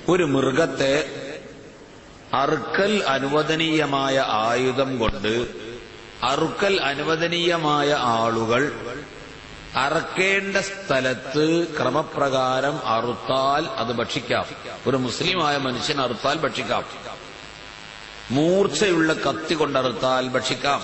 ഒരു മൃഗത്തെ അറുക്കൽ അനുവദനീയമായ ആയുധം കൊണ്ട് അറുക്കൽ അനുവദനീയമായ ആളുകൾ അറക്കേണ്ട സ്ഥലത്ത് ക്രമപ്രകാരം അറുത്താൽ അത് ഭക്ഷിക്കാം ഒരു മുസ്ലിമായ മനുഷ്യൻ അറുത്താൽ ഭക്ഷിക്കാം മൂർച്ചയുള്ള കത്തി കൊണ്ടറുത്താൽ ഭക്ഷിക്കാം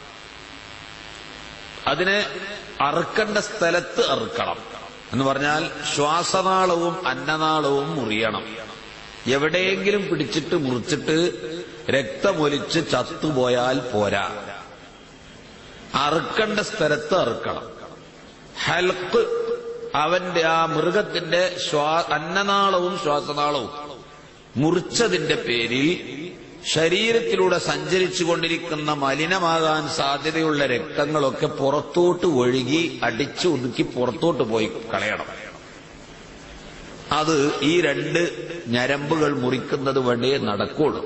അതിനെ അറുക്കേണ്ട സ്ഥലത്ത് അറുക്കണം എന്ന് പറഞ്ഞാൽ ശ്വാസനാളവും അന്നനാളവും മുറിയണം എവിടെയെങ്കിലും പിടിച്ചിട്ട് മുറിച്ചിട്ട് രക്തമൊലിച്ച് ചത്തുപോയാൽ പോരാ അറുക്കേണ്ട സ്ഥലത്ത് അറുക്കണം ഹൽക്ക് അവന്റെ ആ മൃഗത്തിന്റെ ശ്വാ അന്നനാളവും ശ്വാസനാളവും മുറിച്ചതിന്റെ പേരിൽ ശരീരത്തിലൂടെ സഞ്ചരിച്ചു കൊണ്ടിരിക്കുന്ന മലിനമാകാൻ സാധ്യതയുള്ള രക്തങ്ങളൊക്കെ പുറത്തോട്ട് ഒഴുകി അടിച്ചു ഒതുക്കി പുറത്തോട്ട് പോയി കളയണം അത് ഈ രണ്ട് ഞരമ്പുകൾ മുറിക്കുന്നത് വഴിയേ നടക്കുള്ളൂ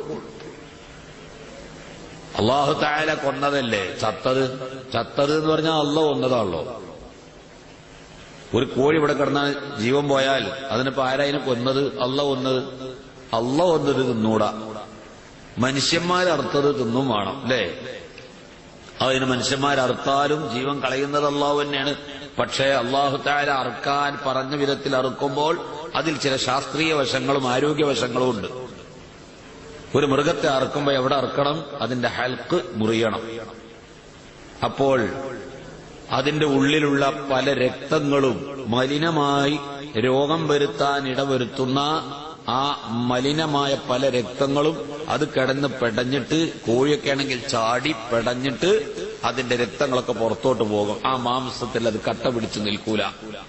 അള്ളാഹു തായാല കൊന്നതല്ലേ ചത്തത് ചത്തത് എന്ന് പറഞ്ഞാൽ അല്ല കൊന്നതാണല്ലോ ഒരു കോഴി ഇവിടെ കിടന്നാൽ ജീവൻ പോയാൽ അതിനിപ്പോ ആരായിനെ കൊന്നത് അല്ല കൊന്നത് അല്ല കൊന്നത് തിന്നൂടാ മനുഷ്യന്മാരറുത്തത് തിന്നും വേണം അല്ലേ അതിന് മനുഷ്യന്മാരറുത്താലും ജീവൻ കളയുന്നത് അള്ളാഹു തന്നെയാണ് പക്ഷേ അള്ളാഹു താര അറുക്കാൻ പറഞ്ഞ വിധത്തിൽ അറുക്കുമ്പോൾ അതിൽ ചില ശാസ്ത്രീയ വശങ്ങളും ആരോഗ്യ വശങ്ങളും ഉണ്ട് ഒരു മൃഗത്തെ അറുക്കുമ്പോൾ എവിടെ അറുക്കണം അതിന്റെ ഹൽക്ക് മുറിയണം അപ്പോൾ അതിന്റെ ഉള്ളിലുള്ള പല രക്തങ്ങളും മലിനമായി രോഗം വരുത്താൻ ഇടവരുത്തുന്ന ആ മലിനമായ പല രക്തങ്ങളും അത് കിടന്ന് പെടഞ്ഞിട്ട് കോഴിയൊക്കെ ആണെങ്കിൽ ചാടി പെടഞ്ഞിട്ട് അതിന്റെ രക്തങ്ങളൊക്കെ പുറത്തോട്ട് പോകും ആ മാംസത്തിൽ അത് കട്ട പിടിച്ചു നിൽക്കൂല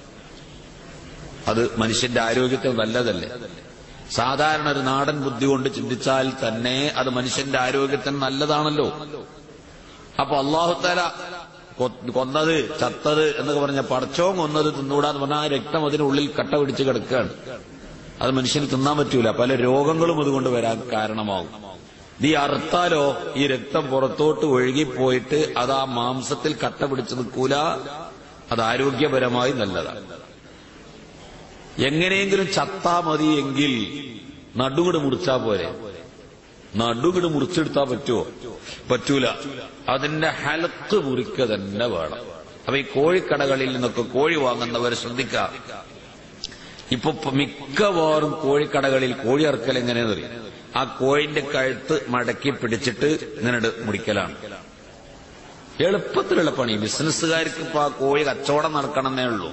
അത് മനുഷ്യന്റെ ആരോഗ്യത്തിന് നല്ലതല്ലേ സാധാരണ ഒരു നാടൻ ബുദ്ധി കൊണ്ട് ചിന്തിച്ചാൽ തന്നെ അത് മനുഷ്യന്റെ ആരോഗ്യത്തിന് നല്ലതാണല്ലോ അപ്പൊ അള്ളാഹുത്താല കൊന്നത് ചത്തത് എന്നൊക്കെ പറഞ്ഞ പടച്ചോം കൊന്നത് തിന്നൂടാന്ന് പറഞ്ഞാൽ ആ രക്തം അതിനുള്ളിൽ കട്ട പിടിച്ച് കിടക്കുകയാണ് അത് മനുഷ്യന് തിന്നാൻ പറ്റൂല പല രോഗങ്ങളും അതുകൊണ്ട് വരാൻ കാരണമാവും ഈ അറുത്താലോ ഈ രക്തം പുറത്തോട്ട് ഒഴുകിപ്പോയിട്ട് അത് ആ മാംസത്തിൽ കട്ട പിടിച്ച് നിൽക്കൂല അത് ആരോഗ്യപരമായി നല്ലതാണ് എങ്ങനെയെങ്കിലും ചത്താ മതിയെങ്കിൽ നടുകിട് മുറിച്ചാ പോരെ നടുകിട് മുറിച്ചെടുത്താ പറ്റുമോ പറ്റൂല അതിന്റെ ഹലക്ക് മുറിക്ക തന്നെ വേണം അപ്പൊ ഈ കോഴിക്കടകളിൽ നിന്നൊക്കെ കോഴി വാങ്ങുന്നവർ ശ്രദ്ധിക്കാം ഇപ്പൊ മിക്കവാറും കോഴിക്കടകളിൽ കോഴി അറക്കൽ എങ്ങനെയെന്നറിയാം ആ കോഴിന്റെ കഴുത്ത് മടക്കി പിടിച്ചിട്ട് ഇങ്ങനെ മുടിക്കലാണ് എളുപ്പത്തിലുള്ള പണി ബിസിനസ്സുകാർക്ക് ഇപ്പൊ ആ കോഴി കച്ചവടം നടക്കണമെന്നേ ഉള്ളൂ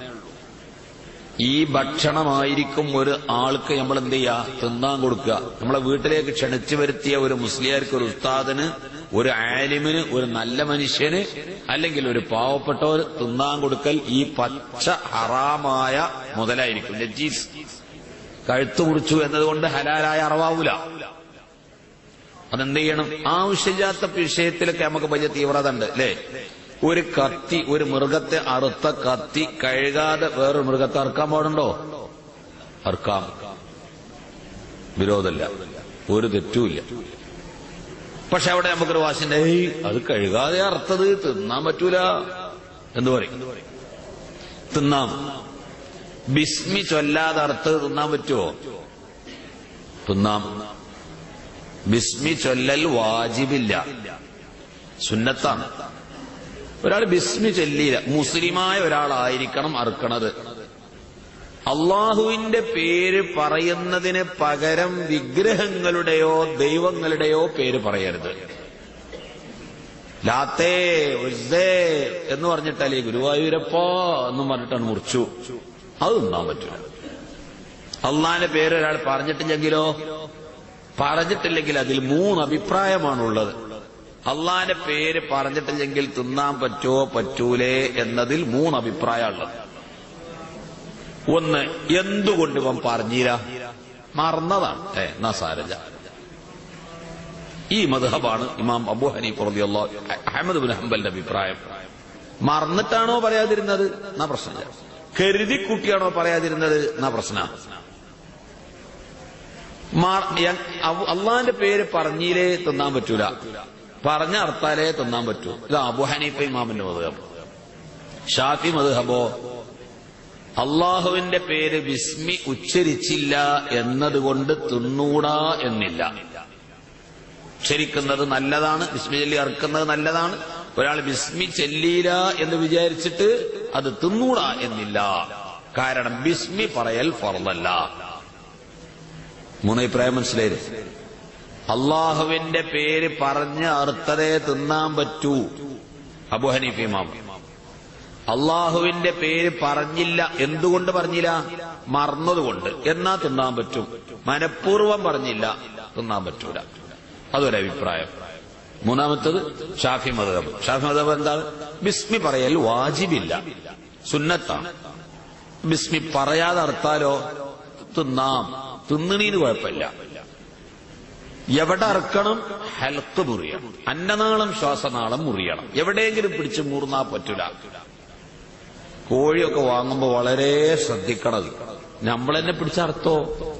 ഈ ഭക്ഷണമായിരിക്കും ഒരു ആൾക്ക് നമ്മൾ എന്ത് ചെയ്യുക തിന്നാൻ കൊടുക്കുക നമ്മളെ വീട്ടിലേക്ക് ക്ഷണിച്ചു വരുത്തിയ ഒരു മുസ്ലിയാർക്ക് ഒരു ഉസ്താദിന് ഒരു ആലിമിന് ഒരു നല്ല മനുഷ്യന് അല്ലെങ്കിൽ ഒരു പാവപ്പെട്ടവർ തിന്നാൻ കൊടുക്കൽ ഈ പച്ച ഹറാമായ മുതലായിരിക്കും നജീസ് കഴുത്തു മുറിച്ചു എന്നതുകൊണ്ട് ഹലാലായ അറവാവൂല അതെന്ത് ചെയ്യണം ആവശ്യമില്ലാത്ത വിഷയത്തിലൊക്കെ നമുക്ക് വലിയ തീവ്രത ഉണ്ട് അല്ലേ ഒരു കത്തി ഒരു മൃഗത്തെ അറുത്ത കത്തി കഴുകാതെ വേറൊരു മൃഗത്തെ അറുക്കാൻ പാടുണ്ടോ അറുക്കാം വിരോധമില്ല ഒരു തെറ്റുമില്ല പക്ഷെ അവിടെ നമുക്കൊരു വാശിന്റെ ഏയ് അത് കഴുകാതെ അറുത്തത് തിന്നാൻ പറ്റൂല എന്ന് പറയും തിന്നാം ബിസ്മി ചൊല്ലാതെ അറുത്തത് തിന്നാൻ പറ്റുമോ തിന്നാം ബിസ്മി ചൊല്ലൽ വാജിബില്ല സുന്നത്താണ് ഒരാൾ ബിസ്മി ചൊല്ലിയില്ല മുസ്ലിമായ ഒരാളായിരിക്കണം അറുക്കണത് അള്ളാഹുവിന്റെ പേര് പറയുന്നതിന് പകരം വിഗ്രഹങ്ങളുടെയോ ദൈവങ്ങളുടെയോ പേര് പറയരുത് ലാത്തേ ഉസ്സേ എന്ന് പറഞ്ഞിട്ടല്ലേ ഗുരുവായൂരപ്പ എന്നും പറഞ്ഞിട്ടാണ് മുറിച്ചു അത് തിന്നാൻ പറ്റില്ല അള്ളാഹിന്റെ പേര് ഒരാൾ പറഞ്ഞിട്ടില്ലെങ്കിലോ പറഞ്ഞിട്ടില്ലെങ്കിൽ അതിൽ മൂന്ന് അഭിപ്രായമാണുള്ളത് അള്ളാന്റെ പേര് പറഞ്ഞിട്ടില്ലെങ്കിൽ തിന്നാൻ പറ്റുമോ പറ്റൂലേ എന്നതിൽ മൂന്ന് അഭിപ്രായമുള്ളത് ഒന്ന് എന്തുകൊണ്ട് ഇവൻ പറഞ്ഞില്ല മറന്നതാണ് ഏ എന്നാ സാരജ ഈ മധുഹബാണ് ഇമാം അബു ഹനീഫ് റളിയല്ലാഹു അഹമ്മദ് ബിൻ ഹംബലിന്റെ അഭിപ്രായം മറന്നിട്ടാണോ പറയാതിരുന്നത് എന്നാ പ്രശ്നമില്ല കരുതി കുട്ടിയാണോ പറയാതിരുന്നത് എന്നാ പ്രശ്നമാണ് അള്ളാന്റെ പേര് പറഞ്ഞില്ലേ തിന്നാൻ പറ്റൂല പറഞ്ഞ അർത്താലേ തിന്നാൻ പറ്റൂ ഇത് അബു ഹനീഫ ഇമാമിന്റെ മധുഹബ് ഷാഫി മധുഹബോ അള്ളാഹുവിന്റെ പേര് വിസ്മി ഉച്ചരിച്ചില്ല എന്നതുകൊണ്ട് തിന്നൂടാ എന്നില്ല ഉച്ചരിക്കുന്നത് നല്ലതാണ് വിസ്മി ചൊല്ലി അറുക്കുന്നത് നല്ലതാണ് ഒരാൾ വിസ്മി ചെല്ലിയില്ല എന്ന് വിചാരിച്ചിട്ട് അത് തിന്നൂടാ എന്നില്ല കാരണം ബിസ്മി പറയൽ ഫർദല്ല മൂന്ന് അഭിപ്രായം മനസ്സിലായിരുന്നു അള്ളാഹുവിന്റെ പേര് പറഞ്ഞ് അറുത്തതേ തിന്നാൻ പറ്റൂ അബു ഹനീഫ് ഇമാം അള്ളാഹുവിന്റെ പേര് പറഞ്ഞില്ല എന്തുകൊണ്ട് പറഞ്ഞില്ല മറന്നതുകൊണ്ട് എന്നാ തിന്നാൻ പറ്റും മനഃപൂർവ്വം പറഞ്ഞില്ല തിന്നാൻ പറ്റൂല അതൊരഭിപ്രായം മൂന്നാമത്തത് ഷാഫി മതബ് ഷാഫി മതബ് എന്താണ് ബിസ്മി പറയൽ വാജിബില്ല സുന്നത്താണ് ബിസ്മി പറയാതെ അറുത്താലോ തിന്നാം തിന്നണീന് കുഴപ്പമില്ല എവിടെ അറക്കണം ഹെൽത്ത് മുറിയണം അന്നനാളം ശ്വാസനാളം മുറിയണം എവിടെയെങ്കിലും പിടിച്ച് മൂർന്നാ പറ്റൂല കോഴിയൊക്കെ വാങ്ങുമ്പോ വളരെ ശ്രദ്ധിക്കണത് നമ്മളെന്നെ പിടിച്ചറുത്തോ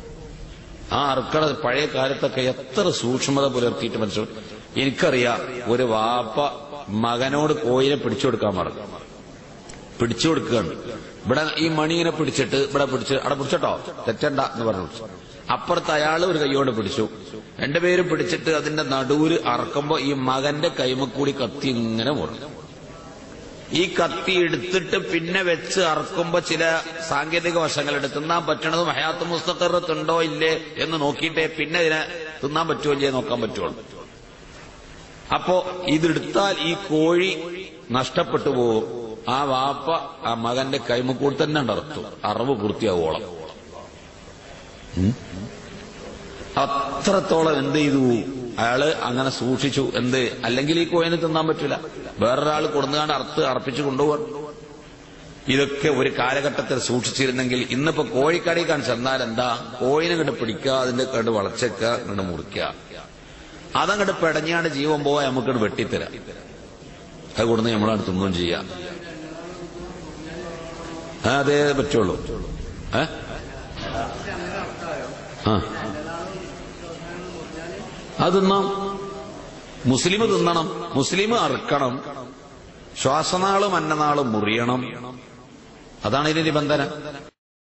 ആ അറുക്കണത് പഴയ കാലത്തൊക്കെ എത്ര സൂക്ഷ്മത പുലർത്തിയിട്ട് മനസ്സിൽ എനിക്കറിയാം ഒരു വാപ്പ മകനോട് കോഴിനെ പിടിച്ചു കൊടുക്കാൻ പറഞ്ഞു പിടിച്ചു കൊടുക്കുകയാണ് ഇവിടെ ഈ മണിയെ പിടിച്ചിട്ട് ഇവിടെ പിടിച്ച് അവിടെ പിടിച്ചട്ടോ തെറ്റണ്ട എന്ന് പറഞ്ഞു അപ്പുറത്ത് അയാൾ ഒരു കൈയോട് പിടിച്ചു രണ്ടുപേരും പിടിച്ചിട്ട് അതിന്റെ നടുവിൽ അറക്കുമ്പോ ഈ മകന്റെ കൈമക്കൂടി കത്തി ഇങ്ങനെ പോണു ഈ കത്തി എടുത്തിട്ട് പിന്നെ വെച്ച് അറക്കുമ്പോ ചില സാങ്കേതിക വശങ്ങളുണ്ട് തിന്നാൻ പറ്റണതും ഹയാത്ത് മുസ്തഖറത്തുണ്ടോ ഇല്ലേ എന്ന് നോക്കിയിട്ടേ പിന്നെ ഇതിനെ തിന്നാൻ പറ്റുമോ ഇല്ലേ നോക്കാൻ പറ്റുള്ളൂ അപ്പോ ഇതെടുത്താൽ ഈ കോഴി നഷ്ടപ്പെട്ടു പോകും ആ വാപ്പ ആ മകന്റെ കൈമക്കൂടി തന്നെ ഉണ്ടർത്തു അറവ് പൂർത്തിയാവോളം ഉം. അത്രത്തോളം എന്ത് ചെയ്തു അയാള് അങ്ങനെ സൂക്ഷിച്ചു എന്ത് അല്ലെങ്കിൽ ഈ കോയിന് തിന്നാൻ പറ്റൂല വേറൊരാൾ കൊടുന്നുകാണ്ട് അറുത്ത് അർപ്പിച്ചു കൊണ്ടുപോകാൻ ഇതൊക്കെ ഒരു കാലഘട്ടത്തിൽ സൂക്ഷിച്ചിരുന്നെങ്കിൽ ഇന്നിപ്പോ കോഴിക്കടയിൽ കാണാൻ ചെന്നാൽ എന്താ കോഴിനെ കണ്ട് പിടിക്കുക അതിന്റെ കണ്ട് വളച്ചേക്കുക കണ്ട് മുറിക്കുക അതങ്ങോട്ട് പെടഞ്ഞാണ്ട് ജീവൻ പോയാൽ നമുക്കത് വെട്ടിത്തരാം അത് കൊടുന്ന് നമ്മളാണ് തിന്നുകയും ചെയ്യാം ആ, അതേ പറ്റുള്ളൂ ഏ ആ അത് തിന്നാം മുസ്ലിം തിന്നണം മുസ്ലിം അറുക്കണം ശ്വാസനാളും അന്നനാളും മുറിയണം അതാണ് ഇതിന്റെ നിബന്ധന